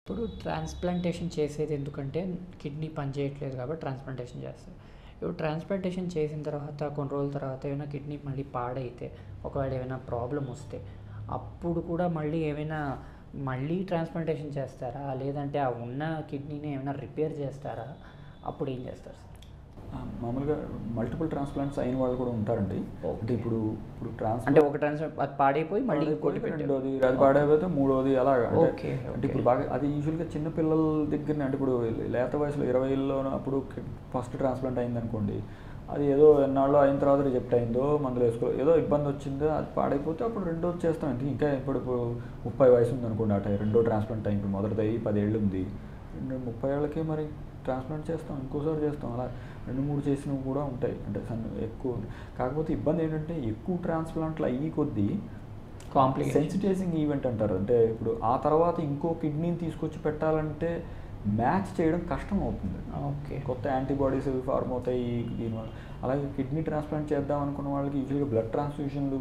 ఇప్పుడు ట్రాన్స్ప్లాంటేషన్ చేసేది ఎందుకంటే కిడ్నీ పనిచేయట్లేదు కాబట్టి ట్రాన్స్ప్లాంటేషన్ చేస్తారు ఇప్పుడు ట్రాన్స్ప్లాంటేషన్ చేసిన తర్వాత కొన్ని రోజుల తర్వాత ఏమైనా కిడ్నీ మళ్ళీ పాడైతే ఒకవేళ ఏమైనా ప్రాబ్లం వస్తే అప్పుడు కూడా మళ్ళీ ఏమైనా మళ్ళీ ట్రాన్స్ప్లాంటేషన్ చేస్తారా లేదంటే ఆ ఉన్న కిడ్నీని ఏమైనా రిపేర్ చేస్తారా అప్పుడు ఏం చేస్తారు సార్ ఆ, మామూలుగా మల్టిపుల్ ట్రాన్స్ప్లాంట్స్ అయిన వాళ్ళు కూడా ఉంటారండి అంటే ఇప్పుడు ఇప్పుడు ట్రాన్స్ అంటే ఒక ట్రాన్స్ప్లాంట్ అది పాడైపోయి మళ్ళీ ఇంకోటి పెట్టారు రెండోది అది పాడైపోతే మూడోది అలాగా అంటే ఓకే, అంటే ఇప్పుడు బాగా అది యూజువల్గా చిన్న పిల్లల దగ్గర అంటే ఇప్పుడు లేత వయసులో ఇరవైలో అప్పుడు ఫస్ట్ ట్రాన్స్ప్లాంట్ అయింది అనుకోండి అది ఏదో ఎన్నాళ్ళు అయిన తర్వాత రిజెక్ట్ అయిందో మందులు వేసుకో ఏదో ఇబ్బంది వచ్చిందో అది పాడైపోతే అప్పుడు రెండోది చేస్తాం అంటే ఇంకా ఇప్పుడు ఇప్పుడు ముప్పై వయసు ఉంది అనుకోండి అట రెండో ట్రాన్స్ప్లాంట్ అయింది ఇప్పుడు మొదటిది అయ్యి పదేళ్ళు ఉంది రెండు ముప్పై ఏళ్ళకి మరి ట్రాన్స్ప్లాంట్ చేస్తాం ఇంకోసారి చేస్తాం అలా రెండు మూడు చేసినవి కూడా ఉంటాయి అంటే సన్ ఎక్కువ కాకపోతే ఇబ్బంది ఏంటంటే ఎక్కువ ట్రాన్స్ప్లాంట్లు అయ్యి కొద్దీ కాంప్లికేషన్ సెన్సిటైజింగ్ ఈవెంట్ అంటారు అంటే ఇప్పుడు ఆ తర్వాత ఇంకో కిడ్నీని తీసుకొచ్చి పెట్టాలంటే మ్యాచ్ చేయడం కష్టం అవుతుంది ఓకే కొత్త యాంటీబాడీస్ అవి ఫార్మ్ అవుతాయి దీనివల్ల అలాగే కిడ్నీ ట్రాన్స్ప్లాంట్ చేద్దాం అనుకున్న వాళ్ళకి యూజువల్గా బ్లడ్ ట్రాన్స్ఫ్యూషన్లు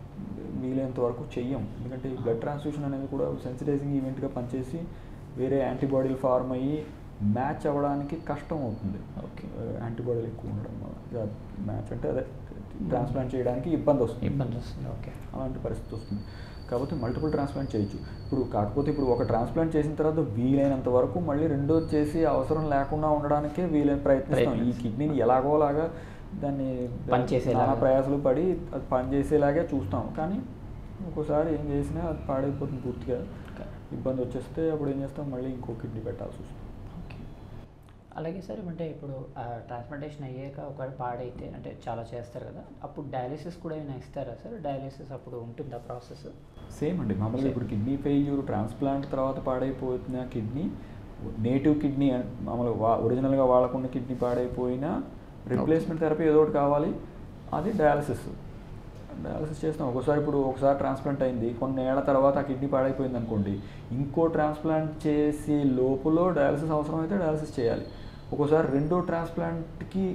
వీలైనంత వరకు చెయ్యం ఎందుకంటే ఈ బ్లడ్ ట్రాన్స్ఫ్యూషన్ అనేది కూడా సెన్సిటైజింగ్ ఈవెంట్గా పనిచేసి వేరే యాంటీబాడీలు ఫార్మ్ అయ్యి మ్యాచ్ అవ్వడానికి కష్టం అవుతుంది ఓకే యాంటీబాడీలు ఎక్కువ ఉండడం వల్ల మ్యాచ్ అంటే అదే ట్రాన్స్ప్లాంట్ చేయడానికి ఇబ్బంది వస్తుంది ఇబ్బంది వస్తుంది ఓకే అలాంటి పరిస్థితి వస్తుంది కాబట్టి మల్టిపుల్ ట్రాన్స్ప్లాంట్ చేయొచ్చు ఇప్పుడు కాకపోతే ఇప్పుడు ఒక ట్రాన్స్ప్లాంట్ చేసిన తర్వాత వీలైనంత వరకు మళ్ళీ రెండో చేసి అవసరం లేకుండా ఉండడానికే వీలైన ప్రయత్నిస్తాం ఈ ప్రయత్నిస్తాం. కిడ్నీని ఎలాగోలాగా దాన్ని పనిచేసేలాగా. నానా ప్రయాసాలు పడి అది పనిచేసేలాగే చూస్తాం కానీ ఒక్కోసారి ఏం చేసినా అది పాడైపోతుంది పూర్తిగా ఇబ్బంది వచ్చేస్తే అప్పుడు ఏం చేస్తాం మళ్ళీ ఇంకో కిడ్నీ పెట్టాల్సి వస్తుంది ఓకే అలాగే సార్ అంటే ఇప్పుడు ట్రాన్స్ప్లాంటేషన్ అయ్యాక ఒకవేళ పాడైతే అంటే చాలా చేస్తారు కదా అప్పుడు డయాలిసిస్ కూడా ఏమైనా ఇస్తారా సార్ డయాలిసిస్ అప్పుడు ఉంటుందా ప్రాసెస్ సేమ్ అండి మామూలుగా ఇప్పుడు కిడ్నీ ఫెయిల్యూర్ ట్రాన్స్ప్లాంట్ తర్వాత పాడైపోతున్న కిడ్నీ నేటివ్ కిడ్నీ మామూలుగా వా ఒరిజినల్గా వాళ్ళకున్న కిడ్నీ పాడైపోయినా రిప్లేస్మెంట్ థెరపీ ఏదో ఒకటి కావాలి అది డయాలసిస్ డయాలసిస్ చేస్తాం ఒకసారి ఇప్పుడు ఒకసారి ట్రాన్స్ప్లాంట్ అయింది కొన్ని ఏళ్ల తర్వాత ఆ కిడ్నీ పాడైపోయింది అనుకోండి ఇంకో ట్రాన్స్ప్లాంట్ చేసే లోపల డయాలసిస్ అవసరం అయితే డయాలసిస్ చేయాలి ఒక్కోసారి రెండో ట్రాన్స్ప్లాంట్కి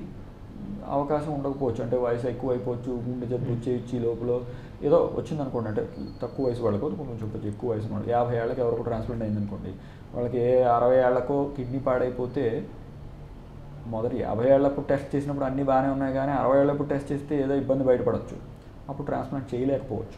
అవకాశం ఉండకపోవచ్చు అంటే వయసు ఎక్కువ అయిపోవచ్చు గుండె జబ్బు వచ్చేయచ్చు ఈ లోపల ఏదో వచ్చింది అనుకోండి అంటే తక్కువ వయసు వాళ్ళకు కొంచెం కొంచెం ఎక్కువ వయసు వాళ్ళు యాభై ఏళ్ళకి ఎవరికో ట్రాన్స్ప్లాంట్ అయింది అనుకోండి వాళ్ళకి ఏ అరవై ఏళ్ళకో కిడ్నీ పాడైపోతే మొదటి యాభై ఏళ్ళప్పుడు టెస్ట్ చేసినప్పుడు అన్నీ బాగానే ఉన్నాయి కానీ అరవై ఏళ్ళప్పుడు టెస్ట్ చేస్తే ఏదో ఇబ్బంది బయటపడవచ్చు అప్పుడు ట్రాన్స్ప్లాంట్ చేయలేకపోవచ్చు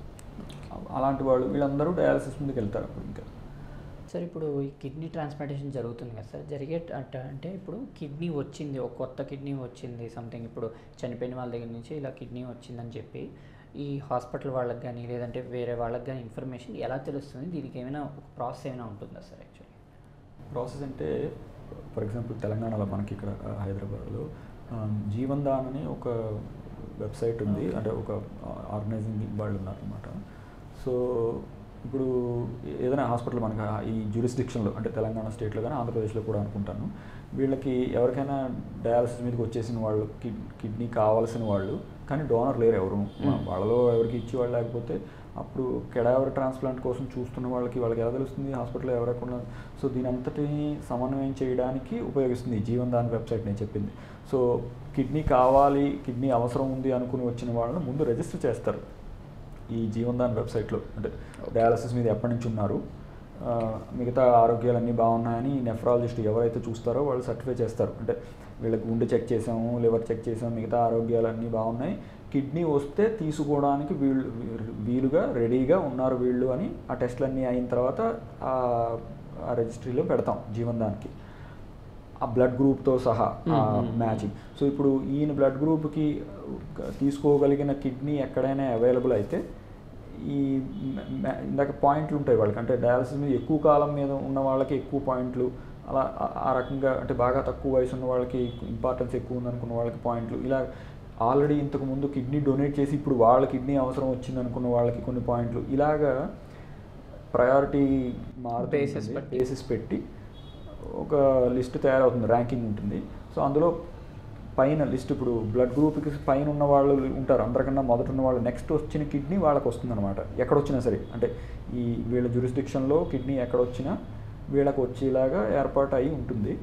అలాంటి వాళ్ళు వీళ్ళందరూ డయాలసిస్ ముందుకు వెళ్తారు అప్పుడు ఇంకా సార్ ఇప్పుడు ఈ కిడ్నీ ట్రాన్స్ప్లాంటేషన్ జరుగుతుంది కదా సార్ జరిగే అట్ట అంటే ఇప్పుడు కిడ్నీ వచ్చింది ఒక కొత్త కిడ్నీ వచ్చింది సంథింగ్ ఇప్పుడు చనిపోయిన వాళ్ళ దగ్గర నుంచి ఇలా కిడ్నీ వచ్చిందని చెప్పి ఈ హాస్పిటల్ వాళ్ళకి కానీ లేదంటే వేరే వాళ్ళకి కానీ ఇన్ఫర్మేషన్ ఎలా తెలుస్తుంది దీనికి ఏమైనా ఒక ప్రాసెస్ ఏమైనా ఉంటుందా సార్ యాక్చువల్లీ ప్రాసెస్ అంటే ఫర్ ఎగ్జాంపుల్ తెలంగాణలో మనకి ఇక్కడ ఆ, హైదరాబాద్లో ఆ, జీవన్ దాన్ అని ఒక వెబ్సైట్ ఉంది అంటే ఒక ఆర్గనైజింగ్ వాళ్ళు ఉన్నారనమాట సో ఇప్పుడు ఏదైనా హాస్పిటల్ మనకి ఆ- ఈ జ్యూరిస్డిక్షన్లో అంటే తెలంగాణ స్టేట్లో కానీ ఆంధ్రప్రదేశ్లో కూడా అనుకుంటాను వీళ్ళకి ఎవరికైనా డయాలసిస్ మీదకి వచ్చేసిన వాళ్ళు కిడ్ కిడ్నీ కావాల్సిన వాళ్ళు కానీ డోనర్ లేరు ఎవరు వాళ్ళలో ఎవరికి ఇచ్చేవాళ్ళు లేకపోతే అప్పుడు కెడావర్ ట్రాన్స్ప్లాంట్ కోసం చూస్తున్న వాళ్ళకి వాళ్ళకి ఎలా తెలుస్తుంది హాస్పిటల్లో ఎవరెక్కడ సో దీని అంతటిని సమన్వయం చేయడానికి ఉపయోగిస్తుంది ఈ జీవన్ దాన్ వెబ్సైట్ నేను చెప్పింది సో కిడ్నీ కావాలి కిడ్నీ అవసరం ఉంది అనుకుని వచ్చిన వాళ్ళని ముందు రిజిస్టర్ చేస్తారు ఈ జీవన్ దాన్ వెబ్సైట్లో అంటే డయాలసిస్ మీద ఎప్పటి నుంచి ఉన్నారు ఆ, మిగతా ఆరోగ్యాలన్నీ బాగున్నాయని నెఫ్రాలజిస్ట్ ఎవరైతే చూస్తారో వాళ్ళు సర్టిఫై చేస్తారు అంటే వీళ్ళకి గుండె చెక్ చేసాము లివర్ చెక్ చేసాము మిగతా ఆరోగ్యాలన్నీ బాగున్నాయి కిడ్నీ వస్తే తీసుకోవడానికి వీళ్ళు వీలుగా రెడీగా ఉన్నారు వీళ్ళు అని ఆ టెస్ట్లన్నీ అయిన తర్వాత ఆ ఆ రిజిస్ట్రీలో పెడతాం జీవన్ దానికి ఆ బ్లడ్ గ్రూప్తో సహా మ్మ్. మ్యాచింగ్ సో ఇప్పుడు ఈయన బ్లడ్ గ్రూప్కి తీసుకోగలిగిన కిడ్నీ ఎక్కడైనా అవైలబుల్ అయితే ఈ మ- మ- ఇందాక పాయింట్లు ఉంటాయి వాళ్ళకి అంటే డయాలసిస్ మీద ఎక్కువ కాలం మీద ఉన్న వాళ్ళకి ఎక్కువ పాయింట్లు అలా ఆ- ఆ రకంగా అంటే బాగా తక్కువ వయసు ఉన్న వాళ్ళకి ఇంపార్టెన్స్ ఎక్కువ ఉందనుకున్న వాళ్ళకి పాయింట్లు ఇలా ఆల్రెడీ ఇంతకు ముందు కిడ్నీ డొనేట్ చేసి ఇప్పుడు వాళ్ళ కిడ్నీ అవసరం వచ్చింది అనుకున్న వాళ్ళకి కొన్ని పాయింట్లు ఇలాగా ప్రయారిటీ మారుతూ Basis ఉంటుంది. బట్టి. బేసిస్ పెట్టి ఒక లిస్ట్ తయారవుతుంది ర్యాంకింగ్ ఉంటుంది సో అందులో పైన లిస్ట్ ఇప్పుడు బ్లడ్ గ్రూప్కి పైన ఉన్న వాళ్ళు ఉంటారు అందరికన్నా మొదట ఉన్న వాళ్ళు నెక్స్ట్ వచ్చిన కిడ్నీ వాళ్ళకి వస్తుంది అనమాట ఎక్కడొచ్చినా సరే అంటే ఈ వీళ్ళ జ్యూరిస్డిక్షన్లో కిడ్నీ ఎక్కడొచ్చినా వీళ్ళకి వచ్చేలాగా ఏర్పాటు అయి ఉంటుంది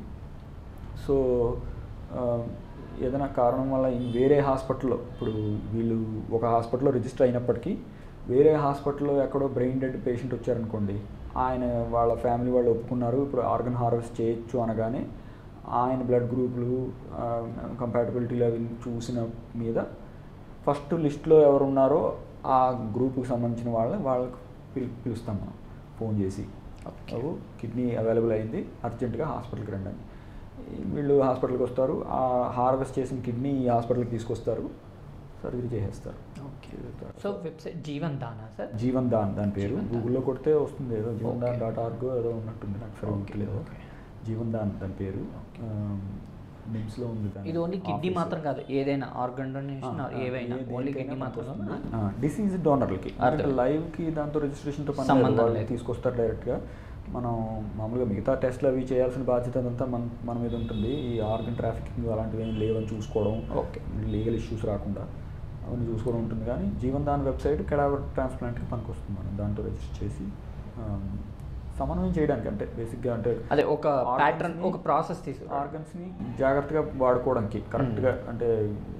సో ఆ, ఏదైనా కారణం వల్ల ఈ వేరే హాస్పిటల్లో ఇప్పుడు వీళ్ళు ఒక హాస్పిటల్లో రిజిస్టర్ అయినప్పటికీ వేరే హాస్పిటల్లో ఎక్కడో బ్రెయిన్ డెడ్ పేషెంట్ వచ్చారనుకోండి ఆయన వాళ్ళ ఫ్యామిలీ వాళ్ళు ఒప్పుకున్నారు ఇప్పుడు ఆర్గన్ హార్వెస్ట్ చేయొచ్చు అనగానే ఆయన బ్లడ్ గ్రూపులు కంపాటబిలిటీలు అవి చూసిన మీద ఫస్ట్ లిస్ట్లో ఎవరు ఉన్నారో ఆ గ్రూప్కి సంబంధించిన వాళ్ళని వాళ్ళకి పిలు పిలుస్తాం మనం ఫోన్ చేసి Okay. బాబు కిడ్నీ అవైలబుల్ అయింది అర్జెంటుగా హాస్పిటల్కి రండి అని వీళ్ళు హాస్పిటల్కి వస్తారు ఆ హార్వెస్ట్ చేసిన కిడ్నీ ఈ హాస్పిటల్కి తీసుకొస్తారు సర్జరీ చేసేస్తారు ఓకే సో వెబ్సైట్ జీవన్ దానా సార్ జీవన్ దాన్ దాని పేరు జీవన్ దాన్. గూగుల్లో కొడితే వస్తుంది ఏదో Jeevan Dan Okay. Dot org ఏదో ఉన్నట్టుంది నాకు సరిగ్గా Okay, గుర్తులేదు okay. జీవన్ దాన్ దాని పేరు Okay. నిమ్స్లో ఉంది దాని ఇది ఓన్లీ కిడ్నీ office. మాత్రం కాదు ఏదైనా ఆర్గన్ డొనేషన్ ఆ, ఏవైనా ఏ ఓన్లీ దేనికైనా కిడ్నీ మాత్రం పనికొస్తుంది. ఆ, డిసీజ్ డోనర్లకి అంటే అర్థం. లైవ్కి దాంతో రిజిస్ట్రేషన్తో పని సంబంధం లేదు. వాళ్ళు లేదు. తీసుకొస్తారు డైరెక్ట్గా మనం మామూలుగా మిగతా టెస్ట్లు అవి చేయాల్సిన బాధ్యత అంతా మన మన మీద ఉంటుంది ఈ ఆర్గన్ ట్రాఫికింగ్ అలాంటివి ఏం లేవని చూసుకోవడం ఓకే. లీగల్ ఇష్యూస్ రాకుండా అవన్నీ చూసుకోవడం ఉంటుంది కానీ జీవన్ దాన్ వెబ్సైట్ కెడావర్ ట్రాన్స్ప్లాంట్కి పనికొస్తుంది మనం దాంతో రిజిస్టర్ చేసి ఆ, సమన్వయం చేయడానికి అంటే బేసిక్గా అంటే అదే ఒక organs ప్యాటర్న్ ని- ఒక ప్రాసెస్ తీసు ఆర్గన్స్ని జాగ్రత్తగా వాడుకోవడానికి కరెక్ట్గా అంటే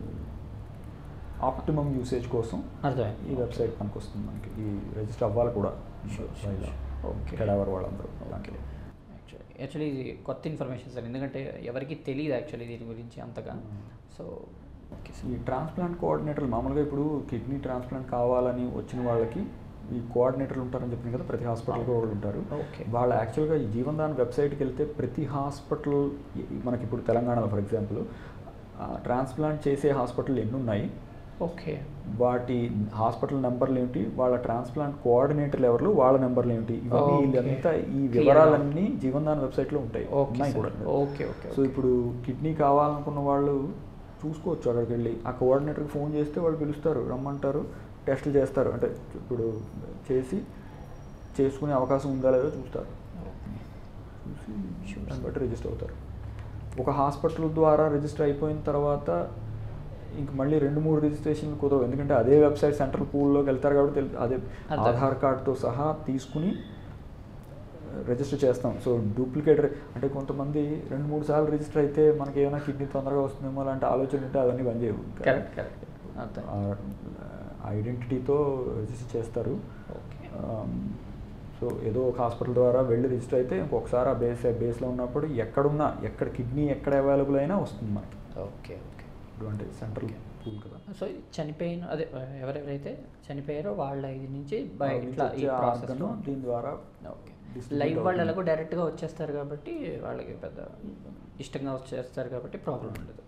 ఆప్టిమమ్ యూసేజ్ కోసం అర్థమైంది ఈ వెబ్సైట్ పనికొస్తుంది మనకి ఈ రిజిస్టర్ అవ్వాలి కూడా Sure, sure, sure. Okay. Cadaver వాళ్ళందరూ ఓకే దాంట్లో యాక్చువల్లీ ఇది కొత్త ఇన్ఫర్మేషన్ సార్ ఎందుకంటే ఎవరికి తెలియదు యాక్చువల్లీ దీని గురించి అంతగా Mm. సో ఓకే ఈ ట్రాన్స్ప్లాంట్ కోఆర్డినేటర్లు మామూలుగా ఇప్పుడు కిడ్నీ ట్రాన్స్ప్లాంట్ కావాలని వచ్చిన వాళ్ళకి ఈ కోఆర్డినేటర్లు ఉంటారని చెప్పింది కదా ప్రతి హాస్పిటల్కి వాళ్ళు ఉంటారు Okay. వాళ్ళు యాక్చువల్గా ఈ జీవన్ దాన్ వెబ్సైట్కి వెళ్తే ప్రతి హాస్పిటల్ మనకి ఇప్పుడు తెలంగాణలో ఫర్ ఎగ్జాంపుల్ ట్రాన్స్ప్లాంట్ చేసే హాస్పిటల్ ఎన్ని ఉన్నాయి ఓకే వాటి హాస్పిటల్ నెంబర్లు ఏమిటి వాళ్ళ ట్రాన్స్ప్లాంట్ కోఆర్డినేటర్లు ఎవరు వాళ్ళ నెంబర్లు ఏమిటి ఇవన్నీ Okay. ఇదంతా ఈ Clear వివరాలన్నీ జీవన్ దాన్ వెబ్సైట్లో ఉంటాయి ఓకే ఉన్నాయి సార్. కూడా ఓకే ఓకే సో ఇప్పుడు కిడ్నీ కావాలనుకున్న వాళ్ళు చూసుకోవచ్చు అక్కడికి వెళ్ళి ఆ కోఆర్డినేటర్కి ఫోన్ చేస్తే వాళ్ళు పిలుస్తారు రమ్మంటారు టెస్టులు చేస్తారు అంటే ఇప్పుడు చేసి చేసుకునే అవకాశం ఉందా లేదో చూస్తారు చూసి దాన్ని బట్టి రిజిస్టర్ అవుతారు ఒక హాస్పిటల్ ద్వారా రిజిస్టర్ అయిపోయిన తర్వాత ఇంక మళ్ళీ రెండు మూడు రిజిస్ట్రేషన్లు కుదరవు ఎందుకంటే అదే వెబ్సైట్ సెంట్రల్ పూల్లోకి వెళ్తారు కాబట్టి తెలు- అదే అర్థం. ఆధార్ కార్డ్తో సహా తీసుకుని రిజిస్టర్ చేస్తాం సో డూప్లికేట్ అంటే కొంతమంది రెండు మూడు సార్లు రిజిస్టర్ అయితే మనకి ఏమైనా కిడ్నీ తొందరగా వస్తుందేమో అలాంటి ఆలోచన ఉంటే అవన్నీ బంద్ చేయవు కరెక్ట్ కరెక్ట్ అర్థం ఐడెంటిటీతో రిజిస్టర్ చేస్తారు ఓకే సో ఏదో ఒక హాస్పిటల్ ద్వారా వెళ్ళి రిజిస్టర్ అయితే ఇంకొకసారి ఆ బేస్ బేస్లో ఉన్నప్పుడు ఎక్కడున్నా ఎక్కడ కిడ్నీ ఎక్కడ అవైలబుల్ అయినా వస్తుంది మనకి ఓకే ఓకే ఇప్పుడు అంటే సెంట్రల్ పూల్ కదా సో చనిపోయిన అదే ఎవరెవరైతే చనిపోయారో వాళ్ళ ఇది నుంచి బయ వాళ్ళ నుంచి ఇట్లా ఈ వచ్చే ప్రాసెస్ organ దీని ద్వారా ఓకే distribute లైవ్ వాళ్ళు అవుతుంది. ఎలాగో డైరెక్ట్గా వచ్చేస్తారు కాబట్టి వాళ్ళకి పెద్ద ఇష్టంగా వచ్చేస్తారు కాబట్టి ప్రాబ్లం ఉండదు